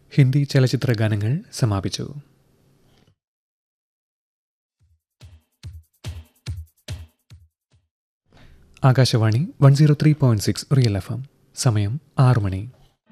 ഹിന്ദി ചലച്ചിത്ര ഗാനങ്ങൾ സമാപിച്ചു Akashvani one zero three point six real F M സമയം ആറു മണി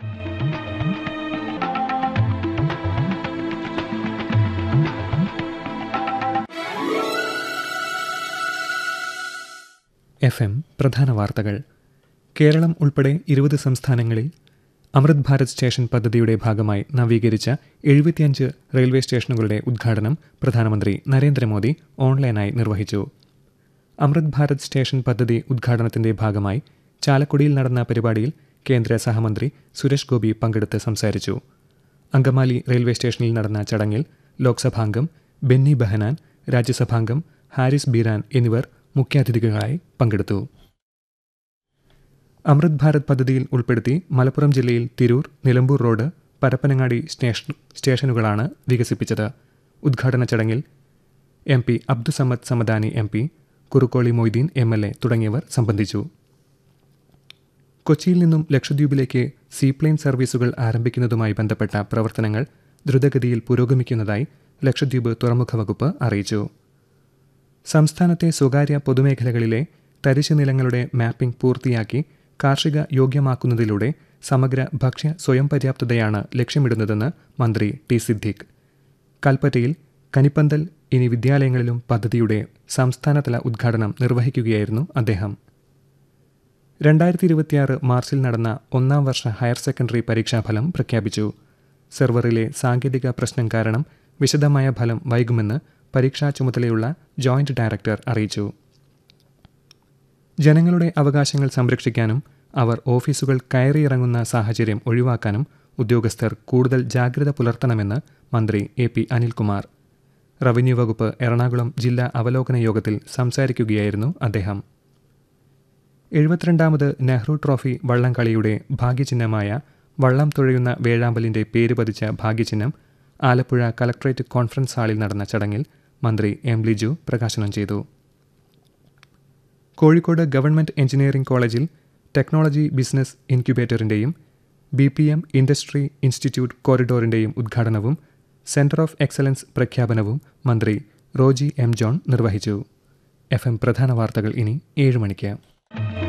എഫ് എം പ്രധാന വാർത്തകൾ കേരളം ഉൾപ്പെടെ ഇരുപത് സംസ്ഥാനങ്ങളിൽ അമൃത് ഭാരത് സ്റ്റേഷൻ പദ്ധതിയുടെ ഭാഗമായി നവീകരിച്ച എഴുപത്തിയഞ്ച് റെയിൽവേ സ്റ്റേഷനുകളുടെ ഉദ്ഘാടനം പ്രധാനമന്ത്രി നരേന്ദ്രമോദി ഓൺലൈനായി നിർവഹിച്ചു അമൃത് ഭാരത് സ്റ്റേഷൻ പദ്ധതി ഉദ്ഘാടനത്തിന്റെ ഭാഗമായി ചാലക്കുടിയിൽ നടന്ന പരിപാടിയിൽ കേന്ദ്ര സഹമന്ത്രി സുരേഷ് ഗോപി പങ്കെടുത്ത് സംസാരിച്ചു അങ്കമാലി റെയിൽവേ സ്റ്റേഷനിൽ നടന്ന ചടങ്ങിൽ ലോക്സഭാംഗം ബെന്നി ബെഹനാൻ രാജ്യസഭാംഗം ഹാരിസ് ബീരാൻ എന്നിവർ മുഖ്യാതിഥികളായി പങ്കെടുത്തു അമൃത് ഭാരത് പദ്ധതിയിൽ ഉൾപ്പെടുത്തി മലപ്പുറം ജില്ലയിൽ തിരൂർ നിലമ്പൂർ റോഡ് പരപ്പനങ്ങാടി സ്റ്റേഷൻ സ്റ്റേഷനുകളാണ് വികസിപ്പിച്ചത് ഉദ്ഘാടന ചടങ്ങിൽ M P Abdussamad Samadani M P Kurukkoli Moideen M L A തുടങ്ങിയവർ സംബന്ധിച്ചു കൊച്ചിയിൽ നിന്നും ലക്ഷദ്വീപിലേക്ക് സീപ്ലെയിൻ സർവീസുകൾ ആരംഭിക്കുന്നതുമായി ബന്ധപ്പെട്ട പ്രവർത്തനങ്ങൾ ദ്രുതഗതിയിൽ പുരോഗമിക്കുന്നതായി ലക്ഷദ്വീപ് തുറമുഖ വകുപ്പ് അറിയിച്ചു സംസ്ഥാനത്തെ സ്വകാര്യ പൊതുമേഖലകളിലെ തരിശു നിലങ്ങളുടെ മാപ്പിംഗ് പൂർത്തിയാക്കി കാർഷിക യോഗ്യമാക്കുന്നതിലൂടെ സമഗ്ര ഭക്ഷ്യ സ്വയം പര്യാപ്തതയാണ് ലക്ഷ്യമിടുന്നതെന്ന് മന്ത്രി ടി സിദ്ദീഖ് കൽപ്പറ്റയിൽ കനിപ്പന്തൽ ഇനി വിദ്യാലയങ്ങളിലും പദ്ധതിയുടെ സംസ്ഥാനതല ഉദ്ഘാടനം നിർവഹിക്കുകയായിരുന്നു അദ്ദേഹം രണ്ടായിരത്തി ഇരുപത്തിയാറ് മാർച്ചിൽ നടന്ന ഒന്നാം വർഷ ഹയർ സെക്കൻഡറി പരീക്ഷാഫലം പ്രഖ്യാപിച്ചു സെർവറിലെ സാങ്കേതിക പ്രശ്നം കാരണം വിശദമായ ഫലം വൈകുമെന്ന് പരീക്ഷാ ചുമതലയുള്ള ജോയിന്റ് ഡയറക്ടർ അറിയിച്ചു ജനങ്ങളുടെ അവകാശങ്ങൾ സംരക്ഷിക്കാനും അവർ ഓഫീസുകൾ കയറിയിറങ്ങുന്ന സാഹചര്യം ഒഴിവാക്കാനും ഉദ്യോഗസ്ഥർ കൂടുതൽ ജാഗ്രത പുലർത്തണമെന്ന് മന്ത്രി എ പി അനിൽകുമാർ റവന്യൂ വകുപ്പ് എറണാകുളം ജില്ലാ അവലോകന യോഗത്തിൽ സംസാരിക്കുകയായിരുന്നു അദ്ദേഹം എഴുപത്തിരണ്ടാമത് നെഹ്റു ട്രോഫി വള്ളംകളിയുടെ ഭാഗ്യചിഹ്നമായ വള്ളം തുഴയുന്ന വേഴാമ്പലിന്റെ പേര് പതിച്ച ഭാഗ്യചിഹ്നം ആലപ്പുഴ കലക്ട്രേറ്റ് കോൺഫറൻസ് ഹാളിൽ നടന്ന ചടങ്ങിൽ മന്ത്രി എം ലിജു പ്രകാശനം ചെയ്തു കോഴിക്കോട് ഗവൺമെന്റ് എഞ്ചിനീയറിംഗ് കോളേജിൽ ടെക്നോളജി ബിസിനസ് ഇൻക്യുബേറ്ററിന്റെയും B P M industry institute കോറിഡോറിന്റെയും ഉദ്ഘാടനവും സെന്റർ ഓഫ് എക്സലൻസ് പ്രഖ്യാപനവും മന്ത്രി റോജി എം ജോൺ നിർവഹിച്ചു എഫ് എം പ്രധാന വാർത്തകൾ ഇനി ഏഴ് മണിക്ക്